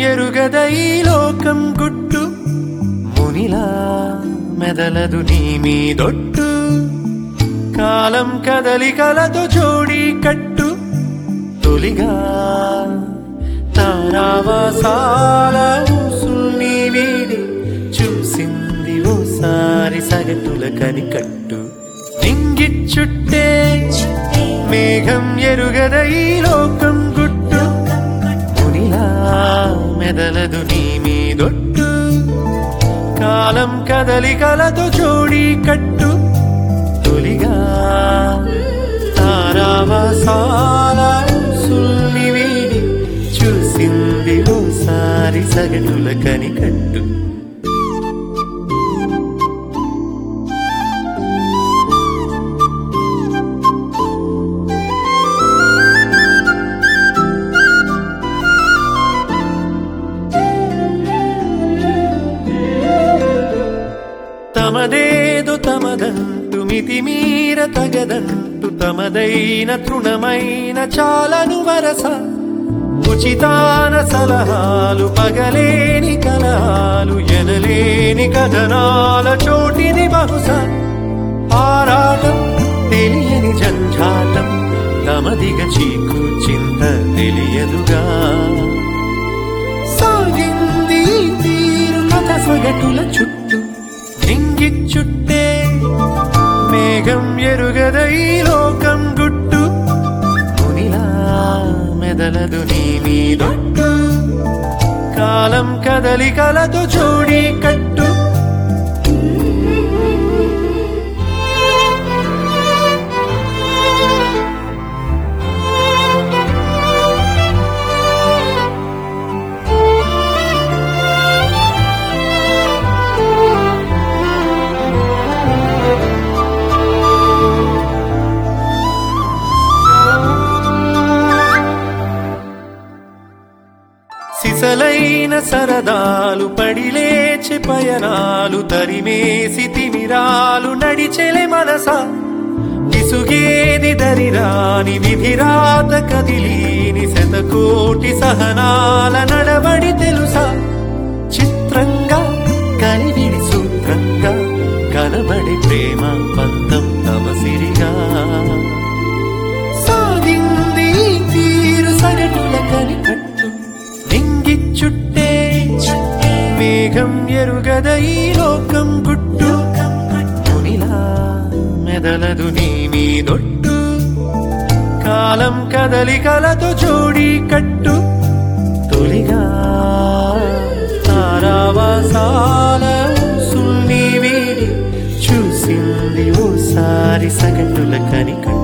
ఎరుగద ఈ లోకం గుట్టు మునిలా మెదలదు నీ మీదొట్టు కాలం కదలికలతో జోడి కట్టు తొలిగా తారావాసాల ఊసుల్ని వీడి చూసింది ఓసారి సగటుల కనికట్టు నింగిచ్చుట్టే మేఘం ఎరుగద ఈ లోకం గుట్టు మునిలా మెదలదు నీ మీదొట్టు కాలం కదలికలతో జోడి కట్టు తొలిగా తారావాసాల సుల్ని వీడి చూసింది ఓసారి సగటుల కనికట్టు తమదేదు తమదంటు మితిమీర తగదంటు తమదైన తృణమైన చాలను వరస ఉచితాన సలహాలు పగలేని కలహాలు ఎనలేని కథనాల చోటిని బహుశా ఆరాటం తెలియని జంఝాటం తమదిగ చీకు చింత తెలియదుగా సాగింది ఈ తీరు కథ సగటుల చుట్టూ నింగి చుట్టే మేఘం ఎరుగద ఈ లోకం గుట్టు మునిలా మెదలదు నీ మీదొట్టు కాలం కదలికలతో జోడి కట్టు సిసలైన సరదాలు పడిలేచి పయనాలు తరిమేసి తిమిరాలు నడిచెలె మనస విసుగేది దరిరాని విధిరాత కదిలీని శతకోటి సహనాల నడవడి తెలుసా చిత్రంగా కలివిడి సూత్రంగా కనబడి ప్రేమ పంతం తమసిరిగా సాగింది ఈ తీరు సగటుల కనికట్టు నింగి చుట్టే మేఘం ఎరుగద ఈ లోకం గుట్టు మునిలా మెదలదు నీ మీదొట్టు కాలం కదలికలతో జోడి కట్టు తొలిగా తారావాసాల సుల్ని వీడి చూసింది ఓసారి సగటుల కనికట్టు